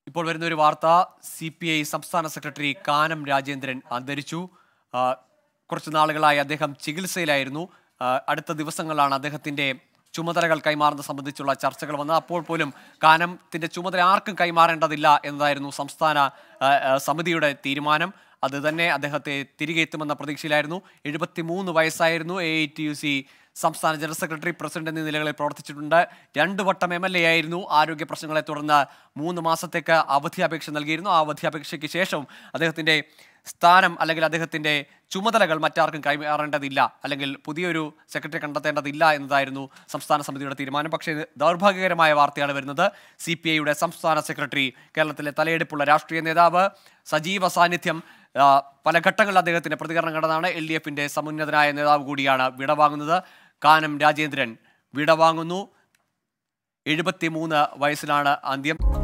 ഇപ്പോൾ വരുന്ന ഒരു വാർത്ത സി പി ഐ സംസ്ഥാന സെക്രട്ടറി കാനം രാജേന്ദ്രൻ അന്തരിച്ചു ആ, കുറച്ച് നാളുകളായി അദ്ദേഹം ചികിത്സയിലായിരുന്നു ആ, അടുത്ത ദിവസങ്ങളിലാണ് അദ്ദേഹത്തിന്റെ ചുമതലകൾ കൈമാറുന്നത് സംബന്ധിച്ചുള്ള ചർച്ചകൾ വന്നത് അപ്പോൾ പോലും കാനത്തിന്റെ ചുമതല ആർക്കും കൈമാറേണ്ടതില്ല എന്നതായിരുന്നു സംസ്ഥാന ആ, ആ, സമിതിയുടെ തീരുമാനം അത് തന്നെ അദ്ദേഹത്തെ തിരികെ എത്തുമെന്ന പ്രതീക്ഷയിലായിരുന്നു എഴുപത്തിമൂന്ന് വയസ്സായിരുന്നു A I T U C സംസ്ഥാന ജനറൽ സെക്രട്ടറി പ്രസിഡന്റ് എന്നീ നിലകളിൽ പ്രവർത്തിച്ചിട്ടുണ്ട് രണ്ടു വട്ടം എം എൽ എ ആയിരുന്നു ആരോഗ്യ പ്രശ്നങ്ങളെ തുടർന്ന് മൂന്ന് മാസത്തേക്ക് അവധി അപേക്ഷ നൽകിയിരുന്നു ആ അവധി അപേക്ഷയ്ക്ക് ശേഷം അദ്ദേഹത്തിന്റെ സ്ഥാനം അല്ലെങ്കിൽ അദ്ദേഹത്തിന്റെ ചുമതലകൾ മറ്റാർക്കും കൈമാറേണ്ടതില്ല അല്ലെങ്കിൽ പുതിയൊരു സെക്രട്ടറി കണ്ടെത്തേണ്ടതില്ല എന്നതായിരുന്നു സംസ്ഥാന സമിതിയുടെ തീരുമാനം പക്ഷേ ഇത് ദൗർഭാഗ്യകരമായ വാർത്തയാണ് വരുന്നത് സി പി ഐയുടെ സംസ്ഥാന സെക്രട്ടറി കേരളത്തിലെ തലയെടുപ്പുള്ള രാഷ്ട്രീയ നേതാവ് സജീവ സാന്നിധ്യം ആ, പല ഘട്ടങ്ങളിൽ അദ്ദേഹത്തിന്റെ പ്രതികരണം കണ്ടതാണ് എൽ ഡി എഫിന്റെ സമുന്നതനായ നേതാവ് കൂടിയാണ് വിടവാങ്ങുന്നത് കാനം രാജേന്ദ്രൻ വിടവാങ്ങുന്നു എഴുപത്തിമൂന്ന് വയസ്സിലാണ് അന്ത്യം